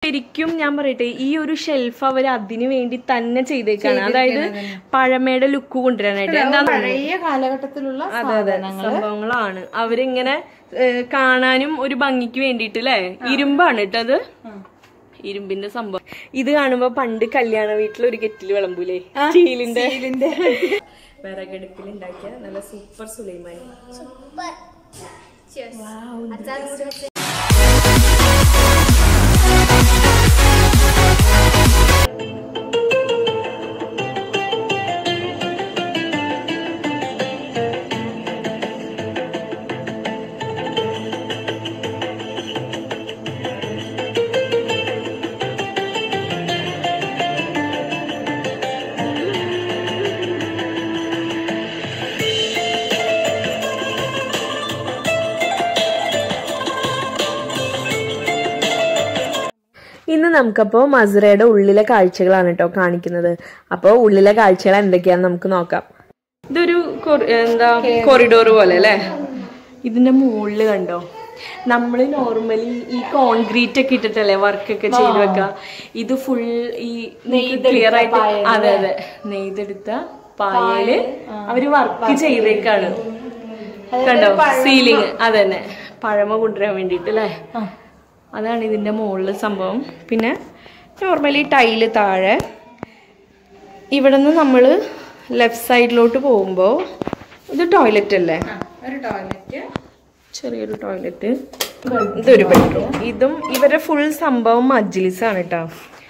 ശരിക്കും ഞാൻ പറയട്ടെ ഈ ഒരു ഷെൽഫ് അവർ അതിനു വേണ്ടി തന്നെ ചെയ്തേക്കാണ് അതായത് പഴമയുടെ ലുക്ക് കൊണ്ടുവരാനായിട്ട് എന്താ പഴയ കാലഘട്ടത്തിലുള്ള അതെ അതെ സംഭവങ്ങളാണ് അവരിങ്ങനെ ഏഹ്, കാണാനും ഒരു ഭംഗിക്ക് വേണ്ടിട്ട് അല്ലേ ഇരുമ്പാണ് കേട്ടത് ഇരുമ്പിന്റെ സംഭവം ഇത് കാണുമ്പോ പണ്ട് കല്യാണ വീട്ടിൽ ഒരു കെറ്റിൽ വിളമ്പൂലേ സ്റ്റീലിന്റെ വിറകടുപ്പിൽ ഉണ്ടാക്കിയ നല്ല സൂപ്പർ സുലൈമാനി ഇന്ന് നമുക്കപ്പോ മസുറയുടെ ഉള്ളിലെ കാഴ്ചകളാണ് കേട്ടോ കാണിക്കുന്നത് അപ്പോ ഉള്ളിലെ കാഴ്ചകൾ എന്തൊക്കെയാന്ന് നമുക്ക് നോക്കാം ഇതൊരു കൊറി- എന്താ കൊറിഡോർ പോലെ അല്ലേ ഇതിന്റെ മുകളില് കണ്ടോ നമ്മള് നോർമലി ഈ കോൺക്രീറ്റ് ഒക്കെ ഇട്ടിട്ടല്ലേ വർക്കൊക്കെ ചെയ്ത് വെക്ക ഇത് ഫുൾ ഈ ക്ലിയർ ആയിട്ട് അതെ അതെ നെയ്തെടുത്ത പായല് അവര് വർക്ക് ചെയ്തേക്കാണ് കണ്ടോ സീലിംഗ് അതന്നെ പഴമ കൊണ്ടുവരാൻ വേണ്ടിട്ട് അല്ലേ അതാണ് ഇതിന്റെ മുകളിൽ സംഭവം പിന്നെ നോർമലി ടൈല് താഴെ ഇവിടെ നിന്ന് നമ്മൾ ലെഫ്റ്റ് സൈഡിലോട്ട് പോകുമ്പോൾ ഇത് ടോയ്ലറ്റ് അല്ലേ ഒരു ടോയ്ലറ്റ് ചെറിയൊരു ടോയ്ലറ്റ് ഇതൊരു ബെഡ്റൂം ഇതും ഇവരുടെ ഫുൾ സംഭവം മജ്ലിസ് ആണ് കേട്ടോ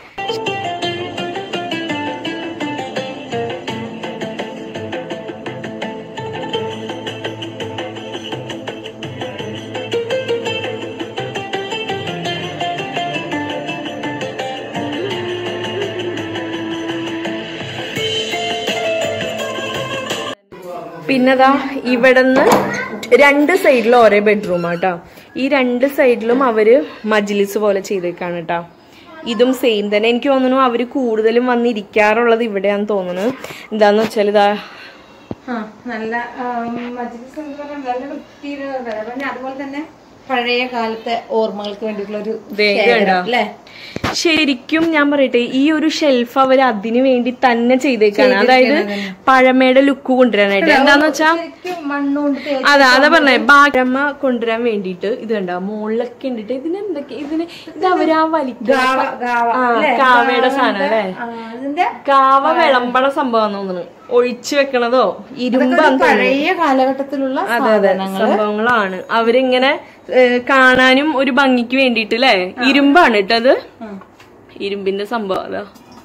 പിന്നെതാ ഇവിടുന്ന് രണ്ട് സൈഡിലും ഓരോ ബെഡ്റൂം ആട്ടോ ഈ രണ്ട് സൈഡിലും അവര് മജ്ലിസ് പോലെ ചെയ്തേക്കാണ് കേട്ടോ ഇതും സെയിം തന്നെ എനിക്ക് തോന്നുന്നു അവര് കൂടുതലും വന്നിരിക്കാറുള്ളത് ഇവിടെയാന്ന് തോന്നുന്നു എന്താന്ന് വെച്ചാൽ ഇതാ ആ നല്ല മജ്ലിസ് എന്ന് പറഞ്ഞാൽ നല്ല വൃത്തിയിലുള്ള പിന്നെ അതുപോലെ തന്നെ പഴയ കാലത്തെ ഓർമ്മകൾക്ക് വേണ്ടിയിട്ടുള്ള ഒരു ദേ ഇത് കണ്ടോ? അല്ലേ ശരിക്കും ഞാൻ പറയട്ടെ ഈ ഒരു ഷെൽഫ് അവർ അതിനു വേണ്ടി തന്നെ ചെയ്തേക്കാണ് അതായത് പഴമയുടെ ലുക്ക് കൊണ്ടുവരാനായിട്ട് എന്താന്ന് വെച്ചാ ശരിക്കും മണ്ണുകൊണ്ട് തേച്ച് അതാ അതാ പറഞ്ഞേ പഴമ കൊണ്ടുവരാൻ വേണ്ടിട്ട് ഇത് കണ്ടോ മുകളിലൊക്കെ ഉണ്ടിട്ട് ഇതിന് എന്തൊക്കെ ഇതിന് ഇത് അവരാ വലിക്ക ഗാവ- ഗാവ, ആ, അല്ലേ? കാവയുടെ സാധനം അല്ലേ ആ, അതിന്റെ കാവ വിളമ്പണ സംഭവം തോന്നുന്നു ഒഴിച്ചു വെക്കണതോ ഇരുമ്പ് പഴയ കാലഘട്ടത്തിലുള്ള അതെ അതെ സംഭവങ്ങളാണ് അവരിങ്ങനെ ഏഹ്, കാണാനും ഒരു ഭംഗിക്ക് വേണ്ടിട്ട് അല്ലേ ഇരുമ്പാണ് കേട്ടത് ഇരുമ്പിന്റെ സംഭവം അതാ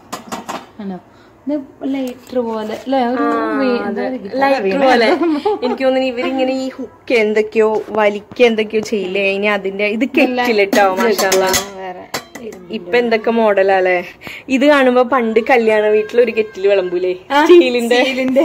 ആണോ ഇത് ലൈറ്റർ പോലെ അല്ലേ ഒരു വേ- എന്താ പറയുക? ലൈറ്റ് പോലെ എനിക്ക് തോന്നുന്നു ഇവരിങ്ങനെ ഈ ഹുക്ക് എന്തൊക്കെയോ വലിക്ക എന്തൊക്കെയോ ചെയ്യില്ലേ ഇനി അതിന്റെ ഇത് കെറ്റിലിട്ടോ മാഷാല്ലാ വേറെ ഇപ്പൊ എന്തൊക്കെ മോഡലല്ലേ ഇത് കാണുമ്പോ പണ്ട് കല്യാണ വീട്ടിൽ ഒരു കെറ്റിൽ വിളമ്പൂലേ സ്റ്റീലിന്റെ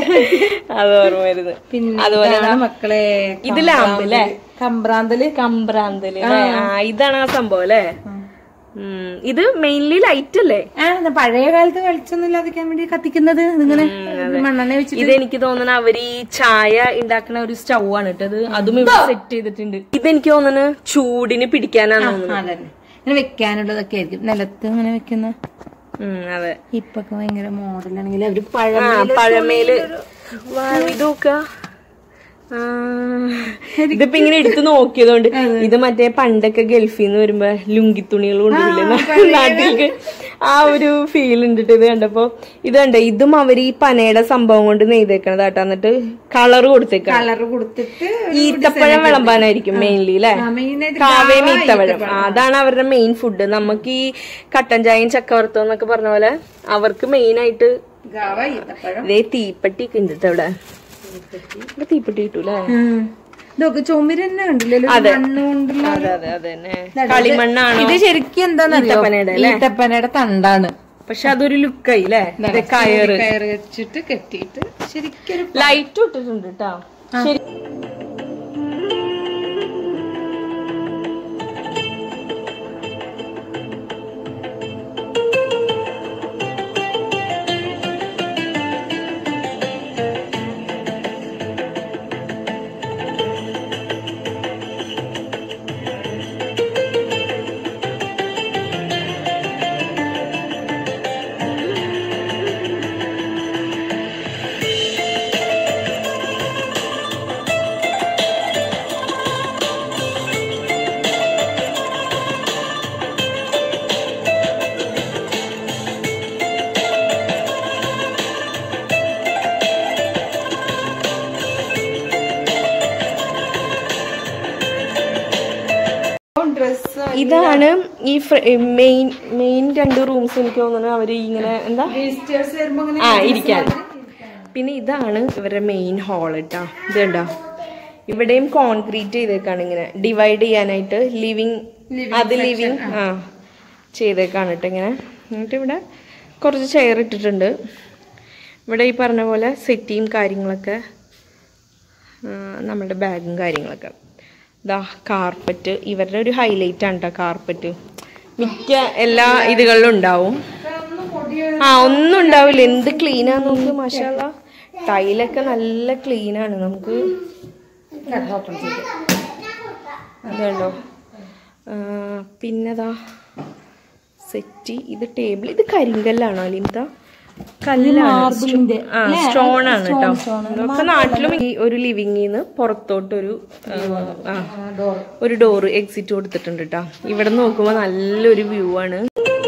അത് ഓർമ്മ വരുന്നത് പിന്നെ അതുപോലെ ഇതാണ് മക്കളെ ഇത് ലാമ്പ് അല്ലേ കമ്പ്രാന്തല് കമ്പ്രാന്തല് ല്ലേ? ആ ഇതാണ് ആ സംഭവം അല്ലേ ഉം. ഇത് മെയിൻലി ലൈറ്റ് അല്ലേ ആ ഇത് പഴയ കാലത്ത് വെളിച്ചൊന്നും ഇല്ലാതിരിക്കാൻ വേണ്ടി കത്തിക്കുന്നത് ഇതിങ്ങനെ മണ്ണെണ്ണ വെച്ചിട്ട് ഇതെനിക്ക് തോന്നുന്നു അവര് ഈ ചായ ഉണ്ടാക്കുന്ന ഒരു സ്റ്റൗ ആണ് കേട്ടത് അതും ഇവിടെ സെറ്റ് ചെയ്തിട്ടുണ്ട് ഇതെനിക്ക് തോന്നുന്നു ചൂടിന് പിടിക്കാനാണ് തോന്നുന്നു അതന്നെ ഇങ്ങനെ വെക്കാനുള്ളതൊക്കെ ആയിരിക്കും നിലത്ത് ഇങ്ങനെ വെക്കുന്ന ഉം, അതെ ഇപ്പൊക്കെ ഭയങ്കര മോഡലാണെങ്കിൽ അവര് ആ പഴമയില് പഴമയില് വാ, ഇത് നോക്ക ആ, ഇതിപ്പോ ഇങ്ങനെ എടുത്ത് നോക്കിയതുകൊണ്ട് ഇത് മറ്റേ പണ്ടൊക്കെ ഗൾഫിൽ നിന്ന് വരുമ്പോ ലുങ്കി തുണികൾ കൊണ്ടുവരില്ലേ നാട്ടിലേക്ക് ആ ഒരു ഫീൽ ഉണ്ട് ട്ടോ ഇത് കണ്ടപ്പോ ഇത് കണ്ട ഇതും അവര് ഈ പനയുടെ സംഭവം കൊണ്ട് നെയ്തേക്കണത് കേട്ടോ എന്നിട്ട് കളർ കൊടുത്തേക്കാണ് കളർ കൊടുത്തിട്ട് ഈത്തപ്പഴം വിളമ്പാനായിരിക്കും മെയിൻലി അല്ലെ മെയിനായിട്ട് കാവേം ഈത്തപ്പഴം ആ, അതാണ് അവരുടെ മെയിൻ ഫുഡ് നമുക്ക് ഈ കട്ടൻ ചായയും ചക്കവറുത്തം എന്നൊക്കെ പറഞ്ഞ പോലെ അവർക്ക് മെയിൻ ആയിട്ട് ഗാവ ഈത്തപ്പഴം ഇതേ തീപ്പെട്ടി ഒക്കെ ഉണ്ട് ട്ടോ ഇവിടെ ഇവിടെ തീപ്പെട്ടി കിട്ടൂലേ ഇതൊക്കെ ചുമര് തന്നെ കണ്ടില്ലല്ലോ മണ്ണ് കൊണ്ടുള്ള അതെ അതെ അതെ തന്നെ കളിമണ്ണാണോ ഇത് ശരിക്കും എന്താണെന്നറിയോ ഈത്തപ്പനയുടെ അല്ലേ? ഈത്തപ്പനയുടെ തണ്ടാണ് പക്ഷെ അതൊരു ലുക്കായി അല്ലേ ഇത് കയറ് കയറ് വെച്ചിട്ട് കെട്ടിയിട്ട് ശരിക്കും ലൈറ്റ് ഇട്ടിട്ടുണ്ട് കേട്ടോ ശരി ഈ മെയിൻ മെയിൻ രണ്ട് റൂംസ് എനിക്ക് തോന്നുന്നു അവര് ഇങ്ങനെ എന്താ വിസിറ്റേഴ്സ് വരുമ്പോ ഇങ്ങനെ ആ ഇരിക്കാൻ പിന്നെ ഇതാണ് ഇവരുടെ മെയിൻ ഹാൾ കേട്ടോ ഇത് കണ്ടോ ഇവിടെയും കോൺക്രീറ്റ് ചെയ്തേക്കാണ് ഇങ്ങനെ ഡിവൈഡ് ചെയ്യാനായിട്ട് ലിവിങ് അത് ലിവിങ് ആ ചെയ്തേക്കാണ് കേട്ടോ ഇങ്ങനെ എന്നിട്ട് ഇവിടെ കുറച്ച് ചെയർ ഇട്ടിട്ടുണ്ട് ഇവിടെ ഈ പറഞ്ഞ പോലെ സെറ്റിയും കാര്യങ്ങളൊക്കെ ആ, നമ്മുടെ ബാഗും കാര്യങ്ങളൊക്കെ ഇതാ കാർപ്പറ്റ് ഇവരുടെ ഒരു ഹൈലൈറ്റ് ആണ് കേട്ടോ കാർപ്പറ്റ് മിക്ക എല്ലാ ഇതികളിലും ഉണ്ടാവും ആ ഒന്നും ഉണ്ടാവില്ല എന്ത് ക്ലീനാന്ന് നോക്ക് മാഷാല്ല ടൈലൊക്കെ നല്ല ക്ലീനാണ് നമുക്ക് ഓപ്പൺ ചെയ്ത് ഇതുണ്ടോ ആ, പിന്നെതാ സെറ്റി ഇത് ടേബിൾ ഇത് കരിങ്കല്ലാണോ അലിമിത കല്ലാണ് ആ സ്റ്റോൺ ആണ് കേട്ടോ ഇതൊക്കെ നാട്ടിലും ഈ ഒരു ലിവിങ്ങിന്ന് പുറത്തോട്ടൊരു ആ, ആ ഡോർ ഒരു ഡോറ് എക്സിറ്റ് കൊടുത്തിട്ടുണ്ട് കേട്ടോ ഇവിടെ നോക്കുമ്പോൾ നല്ലൊരു വ്യൂ ആണ്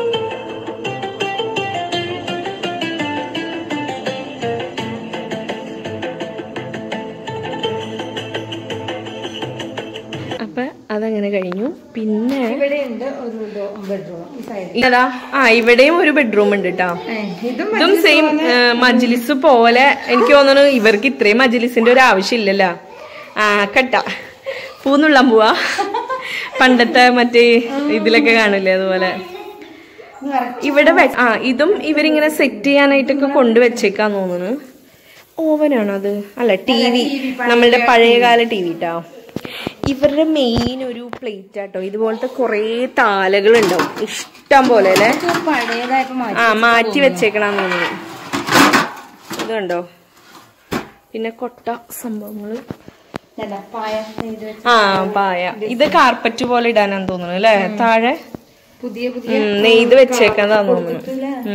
അപ്പൊ അതങ്ങനെ കഴിഞ്ഞു പിന്നെ ഇവിടെ ഉണ്ട് ഒരു ബെഡ്റൂം ഈ സൈഡിൽ ഇതാ ആ ഇവിടെയും ഒരു ബെഡ്റൂം ഉണ്ട് കേട്ടോ ഇതും ഇതും സെയിം മജ്ലിസ് പോലെ എനിക്ക് തോന്നുന്നു ഇവർക്ക് ഇത്രയും മജ്ലിസിന്റെ ഒരു ആവശ്യമില്ലല്ലോ ആ കട്ട പൂന്നുള്ളാൻ പോവാ പണ്ടത്തെ മറ്റേ ഇതിലൊക്കെ കാണില്ലേ അതുപോലെ ഇവിടെ വെ- ആ ഇതും ഇവരിങ്ങനെ സെറ്റ് ചെയ്യാനായിട്ടൊക്കെ കൊണ്ടുവച്ചേക്കാന്ന് തോന്നുന്നു ഓവനാണോ അത് അല്ല ടി വി നമ്മളുടെ പഴയകാല ടി വി ട്ടോ ഇവരുടെ മെയിൻ ഒരു പ്ലേറ്റ് ആട്ടോ ഇതുപോലത്തെ കുറേ താലകൾ ഉണ്ടാവും ഇഷ്ടം പോലെ അല്ലേ പഴയതായപ്പോ മാറ്റി ആ മാറ്റി വെച്ചേക്കണം തോന്നുന്നു ഇത് കണ്ടോ പിന്നെ കൊട്ട സംഭവങ്ങള് ഇതല്ല, പായ നെയ്ത് വെച്ച ആ പായ ഇത് കാർപ്പറ്റ് പോലെ ഇടാനാന്ന് തോന്നുന്നു അല്ലേ താഴെ പുതിയ പുതിയ ഉം, നെയ്ത് വെച്ചേക്കുന്നതാന്ന് തോന്നുന്നു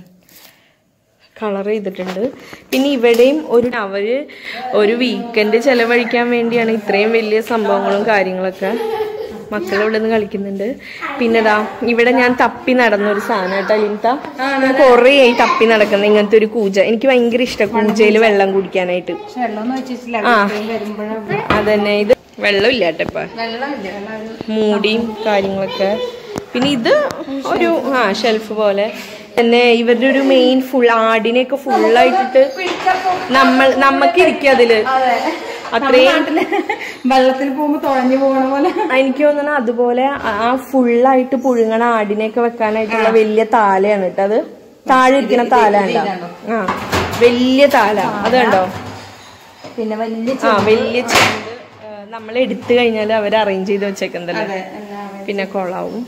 കളർ ചെയ്തിട്ടുണ്ട് പിന്നെ ഇവിടെയും ഒരു അവര് ഒരു വീക്കെൻഡ് ചെലവഴിക്കാൻ വേണ്ടിയാണ് ഇത്രയും വലിയ സംഭവങ്ങളും കാര്യങ്ങളൊക്കെ മക്കൾ ഇവിടെ നിന്ന് കളിക്കുന്നുണ്ട് പിന്നെതാ ഇവിടെ ഞാൻ തപ്പി നടന്ന ഒരു സാധനം കേട്ടോ ലിൻത കൊറേ ആയി തപ്പി നടക്കുന്ന ഇങ്ങനത്തെ ഒരു കൂജ എനിക്ക് ഭയങ്കര ഇഷ്ടം കൂജയില് വെള്ളം കുടിക്കാനായിട്ട് പക്ഷെ വെള്ളമൊന്നും വെച്ചിട്ടില്ല ആ. വരുമ്പോഴും അതന്നെ ഇത് വെള്ളമില്ല കേട്ടോ ഇപ്പൊ വെള്ളമില്ല വെള്ളം ഒരു മൂടിയും കാര്യങ്ങളൊക്കെ പിന്നെ ഇത് ഒരു ആ ഷെൽഫ് പോലെ തന്നെ ഇവരുടെ ഒരു മെയിൻ ഫുൾ ആടിനെയൊക്കെ ഫുള്ളായിട്ടിട്ട് നമ്മൾ നമ്മക്ക് ഇരിക്കുക അതില് അത്രയും നാട്ടില് വെള്ളത്തിൽ പോകുമ്പോ തുഴഞ്ഞു പോകണ പോലെ എനിക്ക് തോന്നുന്നു അതുപോലെ ആ ഫുള്ളായിട്ട് പുഴുങ്ങണ ആടിനെയൊക്കെ വെക്കാനായിട്ടുള്ള വലിയ താലയാണ് കേട്ടോ അത് താഴെ ഇരിക്കുന്ന താല ഉണ്ടോ ആ വലിയ താല അത് കണ്ടോ പിന്നെ വലിയ ആ വലിയ ചെണ്ട് നമ്മൾ എടുത്തു കഴിഞ്ഞാൽ അവർ അറേഞ്ച് ചെയ്ത് വെച്ചേക്കുന്നതല്ലേ അതെ എല്ലാം പിന്നെ കൊളാവും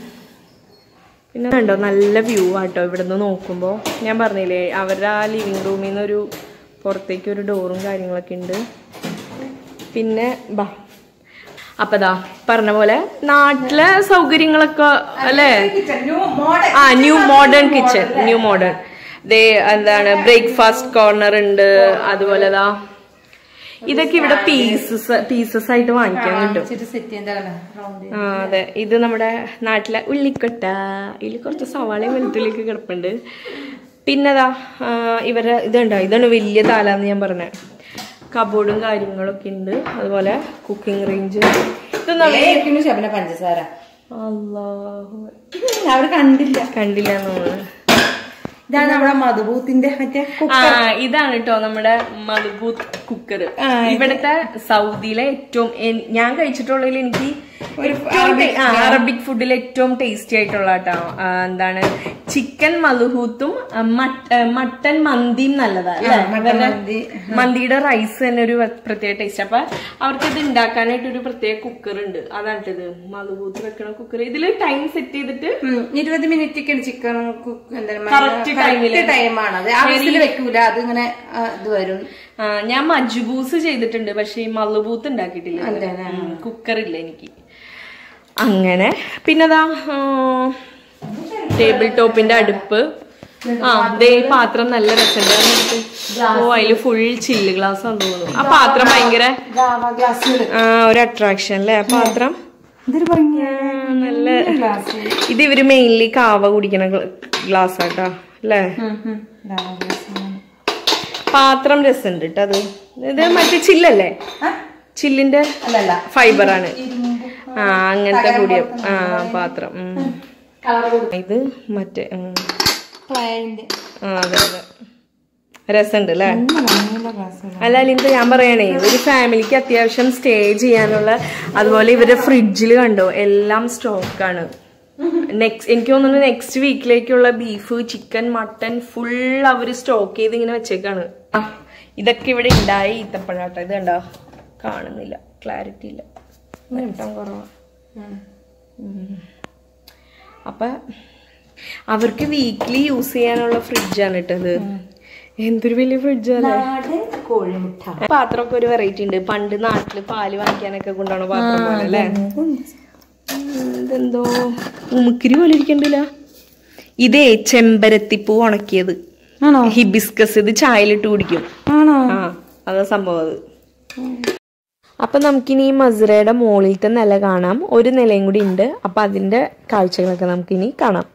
പിന്നെ കണ്ടോ നല്ല വ്യൂ ആട്ടോ ഇവിടുന്ന് നോക്കുമ്പോൾ ഞാൻ പറഞ്ഞില്ലേ അവരുടെ ആ ലിവിങ് റൂമിൽ നിന്ന് ഒരു പുറത്തേക്ക് ഒരു ഡോറും കാര്യങ്ങളൊക്കെ ഉണ്ട് പിന്നെ ബാ അപ്പതാ പറഞ്ഞ പോലെ നാട്ടിലെ സൗകര്യങ്ങളൊക്കെ അല്ലേ ആ new modern kitchen new modern ദേ എന്താണ് ബ്രേക്ക്ഫാസ്റ്റ് കോർണർ ഉണ്ട് അതുപോലെ ദാ ഇതൊക്കെ ഇവിടെ പീസസ് പീസസ് ആയിട്ട് വാങ്ങിക്കാൻ കിട്ടും സെറ്റ് ചെയ്യുന്ന റൗണ്ട് ആ അതെ ഇത് നമ്മുടെ നാട്ടിലെ ഉള്ളിക്കൊട്ട ഇതിൽ കുറച്ച് സവാളയും വെളുത്തുള്ളിയൊക്കെ കിടപ്പുണ്ട് പിന്നെതാ ആ, ഇവരെ ഇതുണ്ടോ ഇതാണ് വലിയ താലാന്ന് ഞാൻ പറഞ്ഞ കബോർഡും കാര്യങ്ങളൊക്കെ ഉണ്ട് അതുപോലെ കുക്കിംഗ് റേഞ്ച് ഇതൊന്നും ശബന പഞ്ചസാര അല്ലാഹു അവർ കണ്ടില്ല കണ്ടില്ല എന്ന് തോന്നുന്നു ഇതാണ് നമ്മുടെ മധുബൂത്തിന്റെ മറ്റേ കു- ആ ഇതാണ് കേട്ടോ നമ്മുടെ മധുബൂത്ത് കുക്കർ ഇവിടുത്തെ സൗദിയിലെ ഏറ്റവും എൻ- ഞാൻ കഴിച്ചിട്ടുള്ളതിൽ എനിക്ക് ഏറ്റവും ടേ- ആ, അറബിക് ഫുഡിൽ ഏറ്റവും ടേസ്റ്റി ആയിട്ടുള്ള കേട്ടോ ആ, എന്താണ് ചിക്കൻ മലുഹൂത്തും ആ, മട്ട- ആ, മട്ടൻ മന്തിയും നല്ലതാണ് അല്ലേ ഇവരുടെ മന്തി. മന്തിയുടെ റൈസ് തന്നെ ഒരു വ- പ്രത്യേക ടേസ്റ്റ് അപ്പൊ അവർക്ക് ഇത് ഉണ്ടാക്കാനായിട്ട് ഒരു പ്രത്യേക കുക്കർ ഉണ്ട് അതാണ് ഇത് മലുഹൂത്ത് വെക്കണ കുക്കർ ഇതില് ടൈം സെറ്റ് ചെയ്തിട്ട് ഉം, ഇരുപത് മിനിറ്റ് ഒക്കെ ചിക്കൻ Correct time ല്. ടൈമാണ് അത് ആവശ്യത്തിൽ വെക്കൂല അത് ഇങ്ങനെ ആ, ഇത് വരും ആ, ഞാൻ മജ്ബൂസ് ചെയ്തിട്ടുണ്ട് പക്ഷെ ഈ മല്ലുബൂത്ത് ഉണ്ടാക്കിയിട്ടില്ല അതെല്ലേ? കുക്കറില്ല എനിക്ക് അങ്ങനെ പിന്നെതാ ടേബിൾ ടോപ്പിന്റെ അടുപ്പ് ആ ദേ ഈ പാത്രം നല്ല രസമുണ്ട് ഓ അതില് ഫുൾ ചില്ല് ഗ്ലാസ് ആണെന്ന് തോന്നുന്നു ആ പാത്രം ഭയങ്കര ഗാവ ഗ്ലാസ് ആ, ഒരു അട്രാക്ഷൻ അല്ലേ ആ പാത്രം ഇതൊരു ഭംഗിയാ ആ, നല്ല ഗ്ലാസ് ഇത് ഇവര് മെയിൻലി കാവ കുടിക്കണ ഗ്ലാസ് ആട്ടോ അല്ലേ ഗാവ ഗ്ലാസ് പാത്രം രസമുണ്ട് കേട്ടോ അത് ഇത് മറ്റേ ചില്ലല്ലേ ചില്ലിന്റെ അല്ലല്ല ഫൈബർ ആണ് ഇരുമ്പ് ആ അങ്ങനത്തെ കൂടിയ ആ പാത്രം ഉം. കളർ കൊടുക്കും ഇത് മറ്റേ ഉം. ക്ലയന്റ് ആ അതെ അതെ രസമുണ്ട് അല്ലേ നല്ല ക്ലാസ് അല്ല ലിന്ത ഞാൻ പറയണേ ഒരു ഫാമിലിക്ക് അത്യാവശ്യം സ്റ്റേ ചെയ്യാനുള്ള അതുപോലെ ഇവരുടെ ഫ്രിഡ്ജിൽ കണ്ടോ എല്ലാം സ്റ്റോക്കാണ് നെക്സ്റ്റ് എനിക്ക് തോന്നുന്നു നെക്സ്റ്റ് വീക്കിലേക്കുള്ള ബീഫ് ചിക്കൻ മട്ടൻ ഫുൾ അവർ സ്റ്റോക്ക് ചെയ്ത് ഇങ്ങനെ വെച്ചേക്കാണ് ആ, ഇതൊക്കെ ഇവിടെ ഉണ്ടായി ഈത്തപ്പഴാട്ടോ ഇത് കണ്ടോ കാണുന്നില്ല ക്ലാരിറ്റി ഇല്ല വെട്ടം കുറവാണ് അപ്പൊ അവർക്ക് വീക്ക്ലി യൂസ് ചെയ്യാനുള്ള ഫ്രിഡ്ജാണ് ഇട്ടത് എന്തൊരു വലിയ ഫ്രിഡ്ജാണ് നാടൻ കോഴിമുട്ട പാത്രമൊക്കെ ഒരു വെറൈറ്റി ഉണ്ട് പണ്ട് നാട്ടില് പാല് വാങ്ങിക്കാനൊക്കെ കൊണ്ടാണ് പാത്രം പോലെ അല്ലേ ഉം, ഇതെന്തോ ഉമുക്കിരി പോലെ ഇരിക്കണ്ടില്ല ഇതേ ചെമ്പരത്തിപ്പൂ ഉണക്കിയത് ആണോ ഹിബിസ്കസ് ഇത് ചായയിലിട്ട് കുടിക്കും ആണോ ആ അതാ സംഭവം അത് അപ്പൊ നമുക്കിനി ഈ മസുരയുടെ മുകളിലത്തെ നില കാണാം ഒരു നിലയും കൂടി ഉണ്ട് അപ്പൊ അതിന്റെ കാഴ്ചകളൊക്കെ നമുക്കിനി കാണാം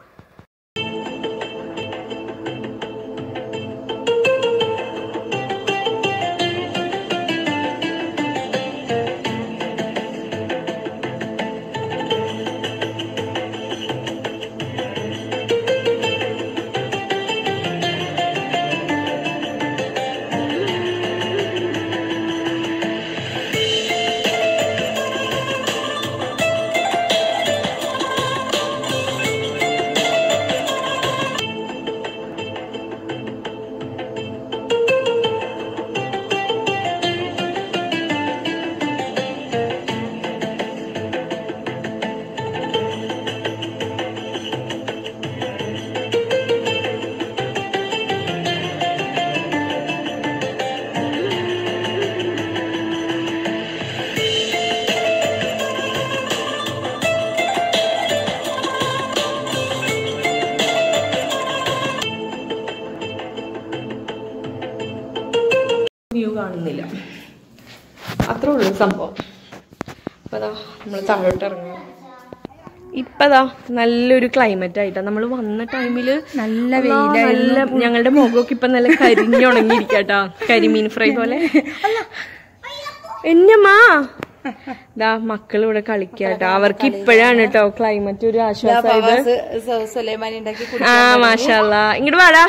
വ്യൂ കാണുന്നില്ല അത്രേ ഉള്ളൂ സംഭവം അപ്പൊ അതാ നമ്മൾ താഴോട്ട് ഇറങ്ങുക ഇപ്പതാ നല്ലൊരു ക്ലൈമറ്റ് ആയിട്ടാ നമ്മൾ വന്ന ടൈമില് നല്ല നല്ല ഞങ്ങളുടെ മുഖമൊക്കെ ഇപ്പൊ നല്ല കരിഞ്ഞുണങ്ങിയിരിക്കട്ടാ കരിമീൻ ഫ്രൈ പോലെ എന്നമ്മാ ദാ മക്കൾ ഇവിടെ കളിക്കാട്ടോ അവർക്ക് ഇപ്പോഴാണ് കേട്ടോ ക്ലൈമറ്റ് ഒരു ആശ്വാസമായത് സുലൈമാനി ഉണ്ടാക്കി ആ മാഷല്ല ഇങ്ങോട്ട് വാടാ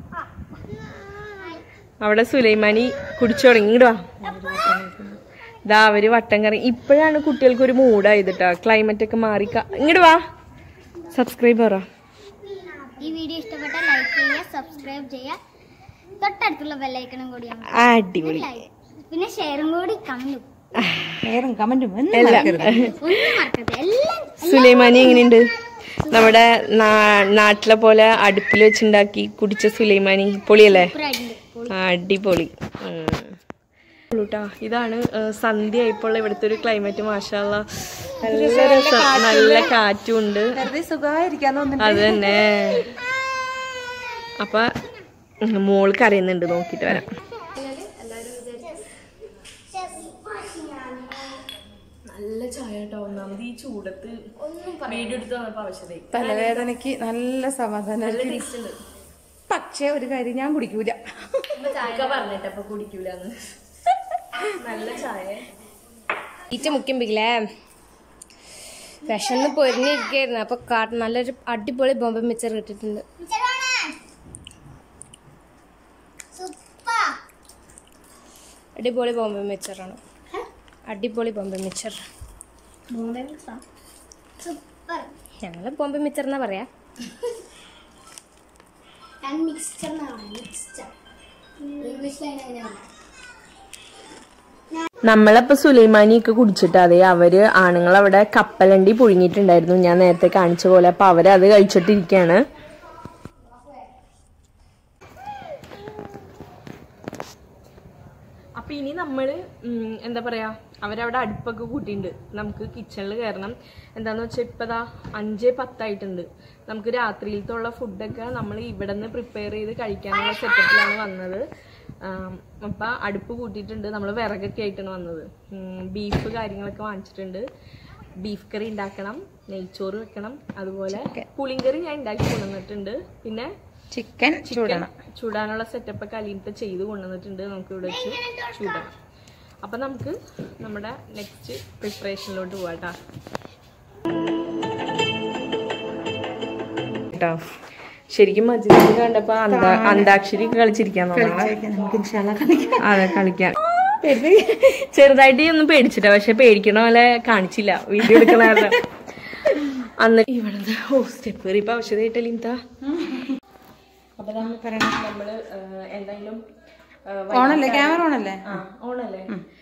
അവിടെ സുലൈമാനി കുടിച്ചു തുടങ്ങി ഇങ്ങോട്ട് വാ ദാ അവര് വട്ടം കറങ്ങി ഇപ്പോഴാണ് കുട്ടികൾക്ക് ഒരു മൂഡായത് കേട്ടോ ക്ലൈമറ്റ് ഒക്കെ മാറി ഇങ്ങോട്ട് വാ സബ്സ്ക്രൈബ് പറ ഈ വീഡിയോ ഇഷ്ടപ്പെട്ടാൽ ലൈക്ക് ചെയ്യുക സബ്സ്ക്രൈബ് ചെയ്യുക തൊട്ടടുത്തുള്ള ബെല്ലൈക്കണും കൂടി അമർത്തുക. അടിപൊളി പിന്നെ ഷെയറും കൂടി കമന്റും വേറും കമന്റും ഒന്നും എല്ലാം ഒന്നും മറക്കരുത് എല്ലാം സുലൈമാനി എങ്ങനെയുണ്ട് നമ്മുടെ നാ- നാട്ടിലെ പോലെ അടുപ്പിൽ വെച്ചുണ്ടാക്കി കുടിച്ച സുലൈമാനി പൊളിയല്ലേ സൂപ്പറായിട്ടുണ്ട് ആ, അടിപൊളി ഉം. ട്ടാ, ഇതാണ് ഏ, സന്ധ്യ ആയപ്പോൾ ഇവിടുത്തെ ഒരു ക്ലൈമറ്റ് മാഷാല്ല നല്ല രസം നല്ല കാറ്റും ഉണ്ട് വെറുതെ സുഖമായിരിക്കാൻ തോന്നുന്നു അത് തന്നെ അപ്പൊ ഉം, മോള് കരയുന്നുണ്ട് നോക്കിട്ട് വരാം നല്ല ചായ കേട്ടോ ഒന്നാമത് ഈ ചൂടത്ത് വീഡിയോ എടുത്ത് വന്നപ്പോ ആവശ്യതേ തലവേദനക്ക് നല്ല സമാധാനം പക്ഷേ ഒരു കാര്യം ഞാൻ കുടിക്കൂല പറഞ്ഞിട്ടപ്പൊ കുടിക്കൂലെന്ന് നല്ല ചായ ഈറ്റ മുക്കിമ്പിക്കില്ലേ വിഷന്ന് പൊരിഞ്ഞിരിക്കായിരുന്നു അപ്പൊ കാട്ട് നല്ലൊരു അടിപൊളി ബോംബെ മിച്ചർ കിട്ടിയിട്ടുണ്ട് അടിപൊളി ബോംബെ മിച്ചറാണ് അടിപൊളി ബോംബെ മിച്ചർ സൂപ്പർ ഞങ്ങള് ബോംബെ മിച്ചർ എന്നാ പറയാ ഞാൻ മിക്സ്ചർ എന്നാണ് മിക്സ്ചർ ഇംഗ്ലീഷിലാണ് നമ്മളപ്പോ സുലൈമാനി ഒക്കെ കുടിച്ചിട്ട് അതെ അവര് ആണുങ്ങൾ അവിടെ കപ്പലണ്ടി പുഴുങ്ങിയിട്ടുണ്ടായിരുന്നു ഞാൻ നേരത്തെ കാണിച്ച പോലെ അപ്പൊ അവര് അത് കഴിച്ചിട്ടിരിക്കാണ് അപ്പൊ ഇനി നമ്മള് ഉം, എന്താ പറയാ അവരവിടെ അടുപ്പൊക്കെ കൂട്ടിയിട്ടുണ്ട് നമുക്ക് കിച്ചണിൽ കയറണം എന്താന്ന് വെച്ചാൽ ഇപ്പതാ അഞ്ചേ പത്തായിട്ടുണ്ട് നമുക്ക് രാത്രിയിലത്തുള്ള ഫുഡൊക്കെ നമ്മൾ ഇവിടെ നിന്ന് പ്രിപ്പയർ ചെയ്ത് കഴിക്കാനുള്ള സെറ്റപ്പിലാണ് വന്നത് ആം, അപ്പൊ അടുപ്പ് കൂട്ടിയിട്ടുണ്ട് നമ്മൾ വിറകൊക്കെ ആയിട്ടാണ് വന്നത് ബീഫ് കാര്യങ്ങളൊക്കെ വാങ്ങിച്ചിട്ടുണ്ട് ബീഫ് കറി ഉണ്ടാക്കണം നെയ്ച്ചോറ് വെക്കണം അതുപോലെ പുളിങ്കറി ഞാൻ ഉണ്ടാക്കി കൊണ്ടുവന്നിട്ടുണ്ട് പിന്നെ ചിക്കൻ ചൂടണം ചൂടാനുള്ള സെറ്റപ്പ് ഒക്കെ അലീനത്തെ ചെയ്ത് കൊണ്ടുവന്നിട്ടുണ്ട് നമുക്ക് ഇവിടെ വെച്ച് ചൂടണം അപ്പൊ നമുക്ക് നമ്മുടെ നെക്സ്റ്റ് പ്രിപ്പറേഷനിലോട്ട് പോവാട്ടാ കേട്ടോ ശരിക്കും മജിദ് കണ്ടപ്പോ അന്താ അന്താക്ഷരി കളിച്ചിരിക്കാൻ തോന്നണം നമുക്ക് ഇൻഷാല്ല കളിക്കാം അതെ കളിക്കാൻ ചെറുതായിട്ട് ഒന്നും പേടിച്ചില്ല പക്ഷെ പേടിക്കണ പോലെ കാണിച്ചില്ല വീഡിയോ എടുക്കണ കാരണം. അന്ന് ഇവിടുന്ന് ഓ സ്റ്റെപ്പ് കയറിയപ്പോ ആവശ്യമായിട്ടല്ലേ ഇതാ അപ്പൊ നമ്മ- നമ്മള് ആ, എന്തായാലും ആ, ഓണല്ലേ ക്യാമറ ഓണല്ലേ ആ, ഓണല്ലേ